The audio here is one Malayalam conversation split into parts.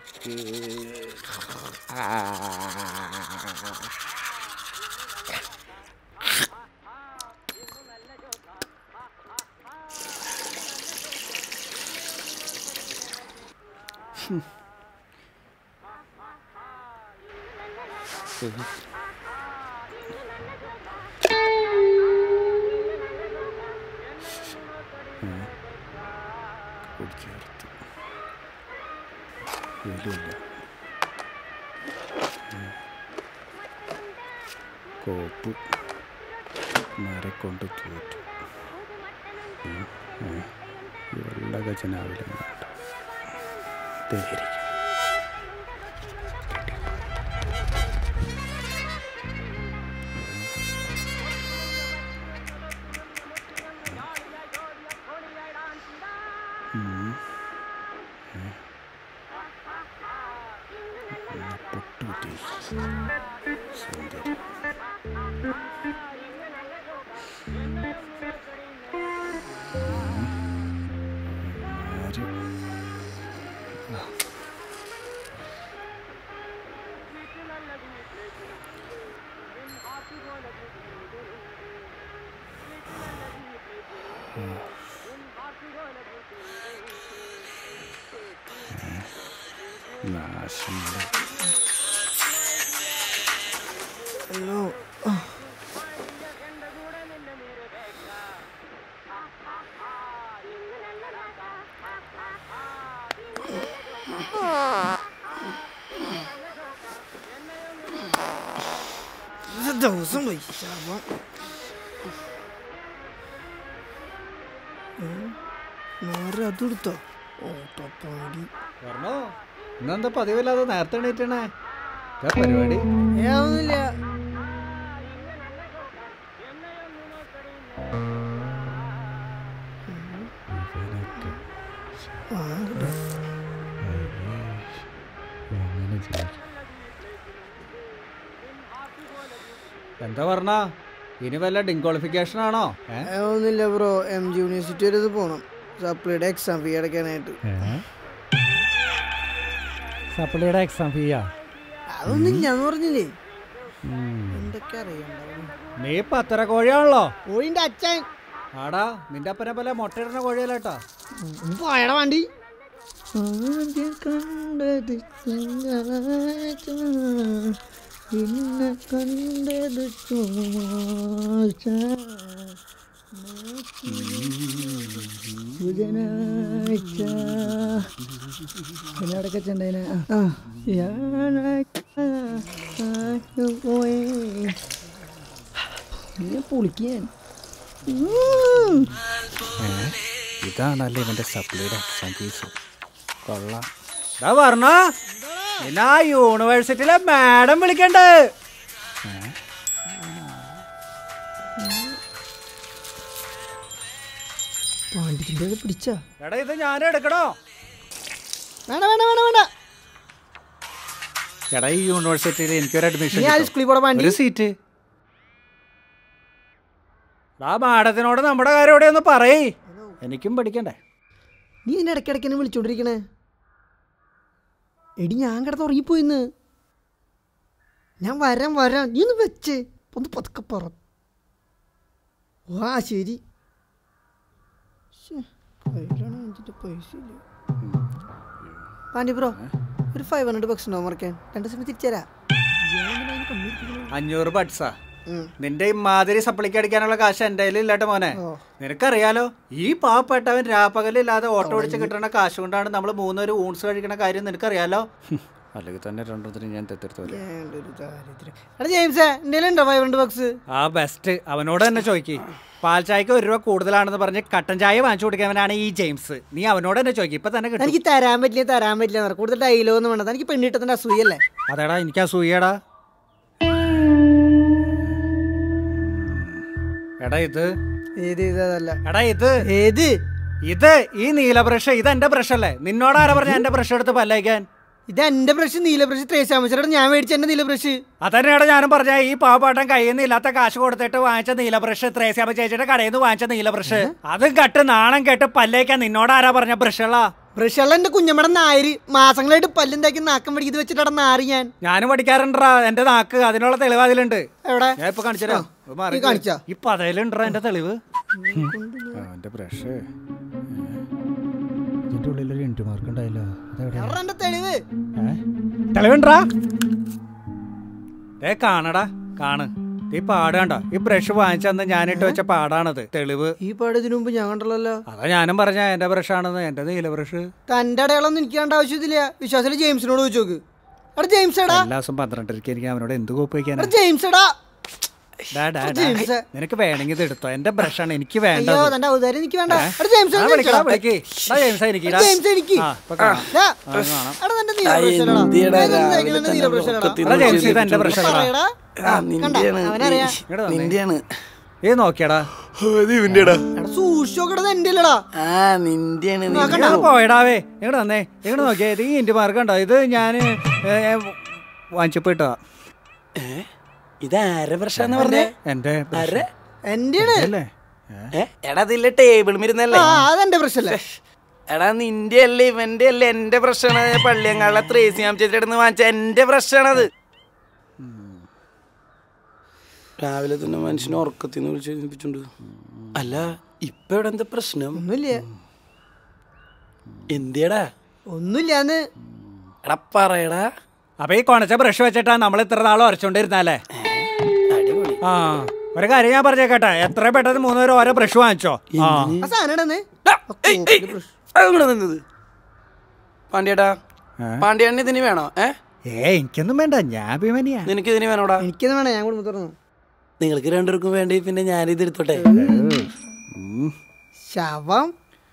കുടിച്ചേർത്ത് വെളിയില്ല കോപ്പ് മരക്കൊണ്ട് തോറ്റു ഉം, ഉം. ഈ വെള്ള ഖജനാവിലും വേണ്ട ഇതായിരിക്കും ഉം. ഉം. ഉം, പൊട്ട് കുത്തി സുന്ദരി ആര് നാശങ്ങള് അയ്യോ ഇത് ദിവസം പോയി ശവം. ഏ? നേരെ അതെടുത്തോ ഓട്ടപ്പാടി പറഞ്ഞോ ഇന്നെന്താ പതിവില്ലാതെ നേരത്തെ എണീറ്റണേ എന്താ പരിപാടി ഏതൊന്നുമില്ല ഇവനൊക്കെ ആ, ഇവിടെ. അയ്യേ, എങ്ങനെ ജീവിക്കും എന്താ പറഞ്ഞ ഇനി വല്ല ഡിംക്വാളിഫിക്കേഷൻ ആണോ ഏ? ഏതൊന്നുമില്ല ബ്രോ എം ജി യൂണിവേഴ്സിറ്റി വരെ ഇത് പോകണം സപ്ലിയുടെ എക്സാം ഫീ അടയ്ക്കാനായിട്ട് സപ്ലിയുടെ എക്സാം ഫീയാ അതൊന്നും ഇല്ലാന്ന് പറഞ്ഞില്ലേ എന്തൊക്കെ അറിയണ്ടാവും നീ പത്തര കോഴിയാണല്ലോ ഓയിന്റെ അച്ഛൻ ആടാ നിന്റെ അപ്പനെ പോലെ മുട്ടയിടുന്ന കോഴിയല്ലേട്ടാ പോയടാ വണ്ടി ആദ്യം കണ്ടത് തിങ്കളാഴ്ച, പിന്നെ കണ്ടത് ചൊവ്വാഴ്ച. ബുധനാഴ്ച പിന്നെ അടക്ക ചെണ്ടേന പോയി പിന്നെ പൊളിക്കാൻ ഉം. ഇതാണല്ലേ ഇവന്റെ സപ്ലിയുടെ എക്സാം ഫീസ് കൊള്ളാം ഇതാ പറഞ്ഞ പിന്നെ ആ യൂണിവേഴ്സിറ്റിയിലെ മാഡം വിളിക്കണ്ട് പാണ്ടിക്കിൻ്റെ അത് പിടിച്ചാ എടാ ഇത് ഞാൻ എടുക്കണോ വേണ്ട വേണ്ട വേണ്ട വേണ്ട എടാ ഈ യൂണിവേഴ്സിറ്റിയിൽ എനിക്കൊരു അഡ്മിഷൻ നീ ആ സ്കൂളിൽ പോടാ പാണ്ടി ഒരു സീറ്റ് ആ മാഡത്തിനോട് നമ്മുടെ കാര്യം ഇവിടെ ഒന്ന് പറയേ എനിക്കും പഠിക്കണ്ടേ നീ എന്നെ ഇടയ്ക്കിടയ്ക്ക് വിളിച്ചോണ്ടിരിക്കണേ എടി ഞാൻ കിടന്ന് ഉറങ്ങിപ്പോയിന്ന് ഞാൻ വരാം വരാം നീ ഒന്ന് വെച്ച് ഒന്ന് പതുക്കെ പറ വാ ശരി ശ്ശേ, കയ്യിലാണ് അഞ്ചിൻ്റെ പൈസ ഇല്ല പാണ്ടി ബ്രോ ഒരു ഫൈവ് ഹൺഡ്രഡ് ബക്സ് ഉണ്ടോ മറക്കാൻ രണ്ട് സമയം തിരിച്ചുതരാം അഞ്ഞൂറ് ബഡ്സാ ഉം. നിന്റെ ഇമാതിരി സപ്ലിക്ക് അടിക്കാനുള്ള കാശ് എൻ്റെ കയ്യിൽ ഇല്ലാട്ടെ മോനെ ഓ. നിനക്കറിയാലോ ഈ പാവപ്പെട്ടവൻ രാപ്പകലില്ലാതെ ഓട്ടോ ഓടിച്ച് കിട്ടുന്ന കാശ് കൊണ്ടാണ് നമ്മൾ മൂന്നൊരു ഊൺസ് കഴിക്കണ കാര്യം നിനക്കറിയാലോ അല്ലെങ്കിൽ തന്നെ രണ്ടു ഞാൻ തെറ്റെടുത്തു വേണ്ടൊരു ദാരിദ്ര്യം എടാ ജെയിംസേ എൻ്റെ ഉണ്ടോ ഫൈവ് ഹൺഡ്രഡ് ബക്സ് ആ ബെസ്റ്റ് അവനോട് തന്നെ ചോദിക്ക് പാൽ ചായക്ക് ഒരു രൂപ കൂടുതലാണെന്ന് പറഞ്ഞ് കട്ടൻ ചായ വാങ്ങിച്ചു കൊടുക്കുന്നവനാണ് ഈ ജെയിംസ് നീ അവനോട് തന്നെ ചോദിക്കും ഇപ്പൊ തന്നെ കിട്ടും എനിക്ക് തരാൻ പറ്റില്ല തരാൻ പറ്റില്ല എന്ന് പറ. കൂടുതൽ ഡയലോഗ് ഒന്നും വേണ്ട എനിക്ക് പെണ്ണിട്ടതിന്റെ അസൂയല്ലേ അതേടാ എനിക്ക് അസൂയടാ എടാ ഇത് ഏത് ഇതല്ല എടാ ഇത് ഏത് ഇത് ഈ നീല ബ്രഷ് ഇത് എന്റെ ബ്രഷ് അല്ലേ നിന്നോട് ആരാ പറഞ്ഞ എന്റെ ബ്രഷ് എടുത്ത് പല്ലയ്ക്കാൻ ഇത് എന്റെ ബ്രഷ് നീല ബ്രഷ് ത്രേശാമച്ചോടെ ഞാൻ മേടിച്ച എന്റെ നീല ബ്രഷ് അതന്നെയാണ് ഞാനും പറഞ്ഞ ഈ പാവപ്പാട്ടം കയ്യിൽ നിന്ന് ഇല്ലാത്ത കാശ് കൊടുത്തിട്ട് വാങ്ങിച്ച നീല ബ്രഷ് ത്രേസ്യാമ ചേച്ചിയുടെ കടയിൽ നിന്ന് വാങ്ങിച്ച നീല ബ്രഷ് അത് കട്ട് നാണം കേട്ട് പല്ലേക്കാൻ നിന്നോട് ആരാ പറഞ്ഞ ബ്രഷുകളാ ബ്രഷുള്ള എന്റെ കുഞ്ഞമ്മടെ നായര് മാസങ്ങളായിട്ട് പല്ലുണ്ടാക്കി നാക്കം പിടിക്കുന്നത് വെച്ചിട്ടാണ് നാറി ഞാൻ ഞാനും പഠിക്കാറുണ്ടാ എന്റെ നാക്ക് അതിനുള്ള തെളിവ് അതിലുണ്ട് എവിടെ ഞാൻ ഇപ്പൊ കാണിച്ചുതരാം ഇപ്പൊ മാറി നീ കാണിച്ചാ? ഇപ്പൊ അതിലുണ്ടാ എന്റെ തെളിവ് എന്റെ ബ്രഷ് ഇതിന്റെ ഉള്ളിൽ ഒരു ഇൻറ്റു മാർക്ക് ഉണ്ടായില്ലോ എവിടെ എന്റെ തെളിവ് തെളിവുണ്ടാ ഏ കാണടാ കാണ് ഈ പാട് കണ്ടോ ഈ ബ്രഷ് വാങ്ങിച്ചന്ന് ഞാനിട്ട് വെച്ച പാടാണത് തെളിവ് ഈ പാട് ഇതിനു മുമ്പ് ഞാൻ കണ്ടല്ലോ അതാ ഞാനും പറഞ്ഞ എന്റെ ബ്രഷാണെന്ന് എന്റെ നീല ബ്രഷ് തന്റെ അടയാളൊന്നും എനിക്ക് കണ്ട ആവശ്യമില്ല വിശ്വാസത്തിൽ ജെയിംസിനോട് ചോദിച്ചു നോക്ക് എടാ ജെയിംസ് എടാ എല്ലാ ദിവസം പന്ത്രണ്ടരക്ക് എനിക്ക് അവനോട് എന്ത് കോപ്പ് വയ്ക്കാനാ എടാ ജെയിംസ് എടാ ഡാ, ഡാ, ഡാ. ജെയിംസ്. നിനക്ക് വേണമെങ്കിൽ ഇത് എടുത്തോ എന്റെ ബ്രഷാണ് എനിക്ക് അയ്യോ വേണ്ടത് തന്റെ ഔദാര്യം എനിക്ക് വേണ്ട എടാ ജെയിംസ് ആ, ഒന്ന് വിളിക്കടാ, വിളിക്കടാ. വിളിക്ക്. എടാ, ജെയിംസാ എനിക്കിടാ. ജെയിംസ് എനിക്ക് ആ, ഇപ്പൊ കാണാം. ഡാ, ആ, കാണാം. എടാ തന്റെ നീല ആ, brush എടാ. എന്തിയെടാ ഏത് രാവിലെ സൈക്കിളിന്റെ തന്നെ നീല brush എടാ. ഉറക്കത്തിൽ എടാ, ജെയിംസ് ഇത് എന്റെ ബ്രഷ് പറയടാ. ആ, കണ്ടാ? നിന്റെയാണ് അവനറിയാം. ഇങ്ങട് വന്നേ. നിന്റെയാണ് ഇത് നോക്കിയടാ ഇവന്റെടാ എടാ സൂക്ഷിച്ചു നോക്കടത് എന്റെ ഇല്ലടാ ആ നിന്റെയാണ് നിങ്ങൾ പോയടാവേ ഇങ്ങോട്ട് വന്നേ ഇങ്ങോട്ട് നോക്കിയേ ഇത് ഈ ഇൻറ്റു മാർക്ക് ഉണ്ടോ ഇത് ഞാൻ വാങ്ങിച്ചപ്പോ ഇട്ടതാ ഇത് ആരെ പ്രശ്നം പറഞ്ഞേ എന്റെ ആരെ എന്റെയാണ് അല്ലേ ഏ, എടാ അതില്ല ടേബിൾ മിരുന്നല്ലേ ആ അതെന്റെ പ്രശ്നല്ലേ എടാ നിന്റെ അല്ലേ ഇവന്റെ അല്ലേ എന്റെ പ്രശ്നമാണ് പള്ളിയങ്കാളെ ത്രേസിയാം ചേച്ചിയുടെ വാങ്ങിച്ച എന്റെ പ്രശ്നമാണത് രാവിലെ തന്നെ മനുഷ്യനെ ഉറക്കത്തിൽ നിന്ന് വിളിച്ച് എഴുന്നേൽപ്പിച്ചുണ്ട് അല്ല ഇപ്പൊ ഇവിടെ എന്താ പ്രശ്നം ഒന്നുമില്ല എന്തിയടാ ഒന്നുമില്ലാന്ന് എടാ പറയടാ അപ്പൊ ഈ കൊണച്ച ബ്രഷ് വെച്ചിട്ടാ നമ്മൾ ഇത്ര നാൾ ഉരച്ചോണ്ടിരുന്നാലേ അടിപൊളി ആ ഒരു കാര്യം ഞാൻ പറഞ്ഞേക്കട്ടെ എത്ര പെട്ടെന്ന് മൂന്നുപേരും ഓരോ ബ്രഷ് വാങ്ങിച്ചോ ആ ആ സാധനം ഇടന്ന് ഡാ, ഏയ്, ഏയ്, അത് ഇവിടെ നിന്നത് പാണ്ഡ്യേട്ടാ ഏ? പാണ്ഡ്യേണ്ണ ഇതിന് വേണോ ഏ ഏ എനിക്കൊന്നും വേണ്ട ഞാൻ ഭീമനിയാ നിനക്ക് ഇതിന് വേണോടാ എനിക്കൊന്നും വേണം ഞാൻ കുടുംബം തുറന്നു നിങ്ങൾക്ക് രണ്ടുപേർക്കും വേണ്ടി പിന്നെ ഞാനിത് എടുത്തോട്ടെ ശവം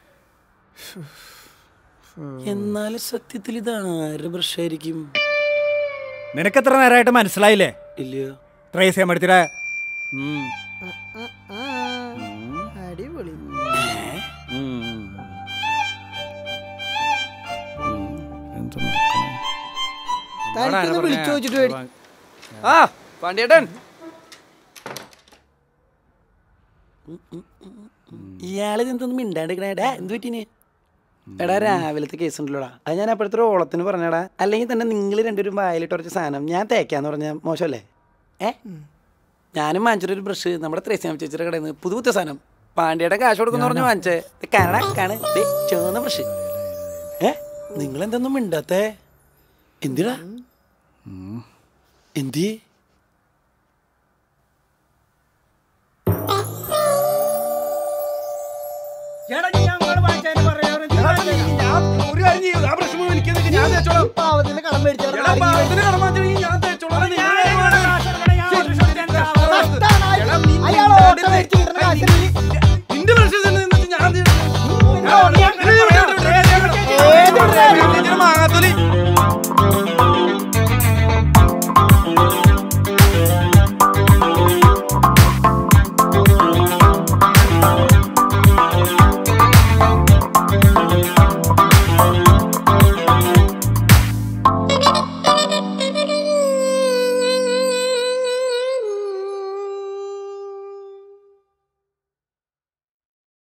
എന്നാലും സത്യത്തിൽ ഇത് ആര് ബ്രഷായിരിക്കും നിനക്ക് എത്ര നേരമായിട്ട് മനസ്സിലായില്ലേ ഇല്ലയോ ട്രേസ് ചെയ്യാൻ പറ്റത്തില്ല ആ, ആ, അടിപൊളി തനിക്കൊന്ന് വിളിച്ചു ചോദിച്ചിട്ട് വരി ആ പാണ്ഡ്യേട്ടൻ ഇയാള് എന്തൊന്നും മിണ്ടാണ്ടിരിക്കണേടാ എന്ത് പറ്റീന് എടാ രാവിലത്തെ കേസ് ഉണ്ടല്ലോടാ അത് ഞാൻ അപ്പോഴത്തെ ഒരു ഓളത്തിന് പറഞ്ഞടാ അല്ലെങ്കിൽ തന്നെ നിങ്ങൾ രണ്ടുപേരും വായിലിട്ട് കുറച്ച് സാധനം ഞാൻ തേക്കാന്ന് പറഞ്ഞ മോശമല്ലേ ഏ ഞാനും വാങ്ങിച്ചൊരു ബ്രഷ് നമ്മുടെ ത്രേസ്യാം ചേച്ചിയുടെ കടയിൽ നിന്ന് പുതു പുതിയ സാധനം പാണ്ഡ്യയുടെ കാശ് കൊടുക്കുന്ന പറഞ്ഞ് വാങ്ങിച്ചേ ഇത് കനഡ കാണ് ദേ ചുവന്ന ബ്രഷ് ഏ നിങ്ങൾ എന്തൊന്നും മിണ്ടാത്തേ എന്തിടാ എന്തി പാവത്തിന്റെ കടം മേടിച്ചാൽ